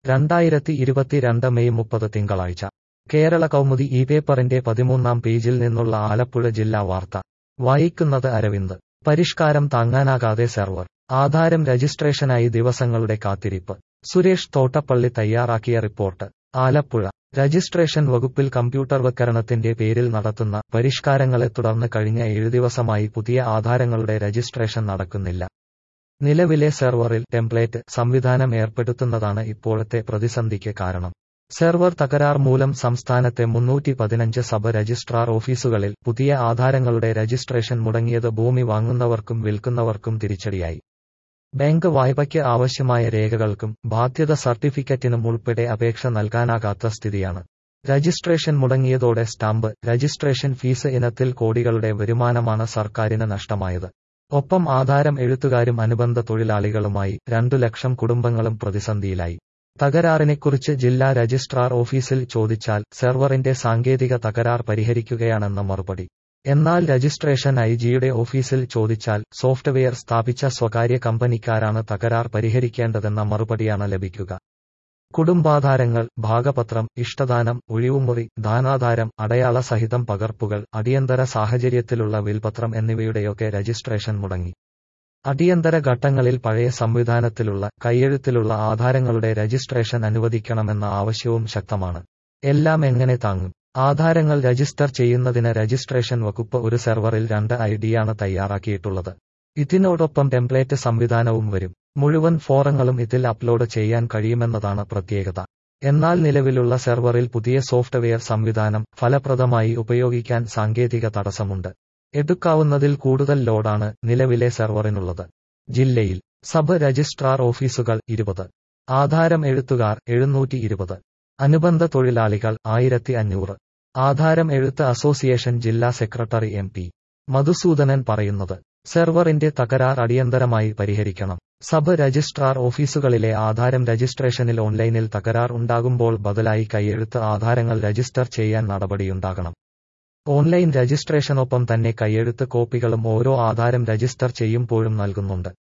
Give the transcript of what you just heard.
രണ്ടായിരത്തി ഇരുപത്തിരണ്ട് മെയ് മുപ്പത് തിങ്കളാഴ്ച കേരള കൗമുദി ഈ പേപ്പറിന്റെ പതിമൂന്നാം പേജിൽ നിന്നുള്ള ആലപ്പുഴ ജില്ലാ വാർത്ത വായിക്കുന്നത് അരവിന്ദ് പരിഷ്കാരം താങ്ങാനാകാതെ സെർവർ ആധാരം രജിസ്ട്രേഷനായി ദിവസങ്ങളുടെ കാത്തിരിപ്പ് സുരേഷ് തോട്ടപ്പള്ളി തയ്യാറാക്കിയ റിപ്പോർട്ട് ആലപ്പുഴ രജിസ്ട്രേഷൻ വകുപ്പിൽ കമ്പ്യൂട്ടർവൽക്കരണത്തിന്റെ പേരിൽ നടത്തുന്ന പരിഷ്കാരങ്ങളെ തുടർന്ന് കഴിഞ്ഞ ഏഴു ദിവസമായി പുതിയ ആധാരങ്ങളുടെ രജിസ്ട്രേഷൻ നടക്കുന്നില്ല നിലവിലെ സെർവറിൽ ടെംപ്ലേറ്റ് സംവിധാനം ഏർപ്പെടുത്തുന്നതാണ് ഇപ്പോഴത്തെ പ്രതിസന്ധിക്ക് കാരണം സെർവർ തകരാർ മൂലം സംസ്ഥാനത്തെ മുന്നൂറ്റി പതിനഞ്ച് സബ് രജിസ്ട്രാർ ഓഫീസുകളിൽ പുതിയ ആധാരങ്ങളുടെ രജിസ്ട്രേഷൻ മുടങ്ങിയത് ഭൂമി വാങ്ങുന്നവർക്കും വിൽക്കുന്നവർക്കും തിരിച്ചടിയായി ബാങ്ക് വായ്പയ്ക്ക് ആവശ്യമായ രേഖകൾക്കും ബാധ്യത സർട്ടിഫിക്കറ്റിനും ഉൾപ്പെടെ അപേക്ഷ നൽകാനാകാത്ത സ്ഥിതിയാണ് രജിസ്ട്രേഷൻ മുടങ്ങിയതോടെ സ്റ്റാമ്പ് രജിസ്ട്രേഷൻ ഫീസ് ഇനത്തിൽ കോടികളുടെ വരുമാനമാണ് സർക്കാരിന് നഷ്ടമായത് ഒപ്പം ആധാരം എഴുത്തുകാരും അനുബന്ധ തൊഴിലാളികളുമായി രണ്ടു ലക്ഷം കുടുംബങ്ങളും പ്രതിസന്ധിയിലായി തകരാറിനെക്കുറിച്ച് ജില്ലാ രജിസ്ട്രാർ ഓഫീസിൽ ചോദിച്ചാൽ സെർവറിന്റെ സാങ്കേതിക തകരാർ പരിഹരിക്കുകയാണെന്ന മറുപടി എന്നാൽ രജിസ്ട്രേഷൻ ഐ ജിയുടെ ഓഫീസിൽ ചോദിച്ചാൽ സോഫ്റ്റ്വെയർ സ്ഥാപിച്ച സ്വകാര്യ കമ്പനിക്കാരാണ് തകരാർ പരിഹരിക്കേണ്ടതെന്ന മറുപടിയാണ് ലഭിക്കുക കുടുംബാധാരങ്ങൾ ഭാഗപത്രം ഇഷ്ടദാനം ഒഴിവുമുറി ദാനാധാരം അടയാള സഹിതം പകർപ്പുകൾ അടിയന്തര സാഹചര്യത്തിലുള്ള വിൽപത്രം എന്നിവയുടെയൊക്കെ രജിസ്ട്രേഷൻ മുടങ്ങി അടിയന്തര ഘട്ടങ്ങളിൽ പഴയ സംവിധാനത്തിലുള്ള കൈയെഴുത്തിലുള്ള ആധാരങ്ങളുടെ രജിസ്ട്രേഷൻ അനുവദിക്കണമെന്ന ആവശ്യവും ശക്തമാണ് എല്ലാം എങ്ങനെ താങ്ങും ആധാരങ്ങൾ രജിസ്റ്റർ ചെയ്യുന്നതിന് രജിസ്ട്രേഷൻ വകുപ്പ് ഒരു സെർവറിൽ രണ്ട് ഐഡിയാണ് തയ്യാറാക്കിയിട്ടുള്ളത് ഇതിനോടൊപ്പം ടെംപ്ലേറ്റ് സംവിധാനവും വരും മുഴുവൻ ഫോറങ്ങളും ഇതിൽ അപ്ലോഡ് ചെയ്യാൻ കഴിയുമെന്നതാണ് പ്രത്യേകത എന്നാൽ നിലവിലുള്ള സെർവറിൽ പുതിയ സോഫ്റ്റ്വെയർ സംവിധാനം ഫലപ്രദമായി ഉപയോഗിക്കാൻ സാങ്കേതിക തടസ്സമുണ്ട് എടുക്കാവുന്നതിൽ കൂടുതൽ ലോഡാണ് നിലവിലെ സെർവറിനുള്ളത് ജില്ലയിൽ സബ് രജിസ്ട്രാർ ഓഫീസുകൾ ഇരുപത് ആധാരം എഴുത്തുകാർ എഴുന്നൂറ്റി ഇരുപത് അനുബന്ധ തൊഴിലാളികൾ ആയിരത്തി അഞ്ഞൂറ് ആധാരം എഴുത്ത് അസോസിയേഷൻ ജില്ലാ സെക്രട്ടറി എം പി മധുസൂദനൻ പറയുന്നത് സെർവറിന്റെ തകരാർ അടിയന്തരമായി പരിഹരിക്കണം സബ് രജിസ്ട്രാർ ഓഫീസുകളിലെ ആധാരം രജിസ്ട്രേഷനിൽ ഓൺലൈനിൽ തകരാർ ഉണ്ടാകുമ്പോൾ ബദലായി കൈയെഴുത്ത് ആധാരങ്ങൾ രജിസ്റ്റർ ചെയ്യാൻ നടപടിയുണ്ടാകണം ഓൺലൈൻ രജിസ്ട്രേഷനൊപ്പം തന്നെ കൈയെഴുത്ത് കോപ്പികളും ഓരോ ആധാരം രജിസ്റ്റർ ചെയ്യുമ്പോഴും നൽകുന്നുണ്ട്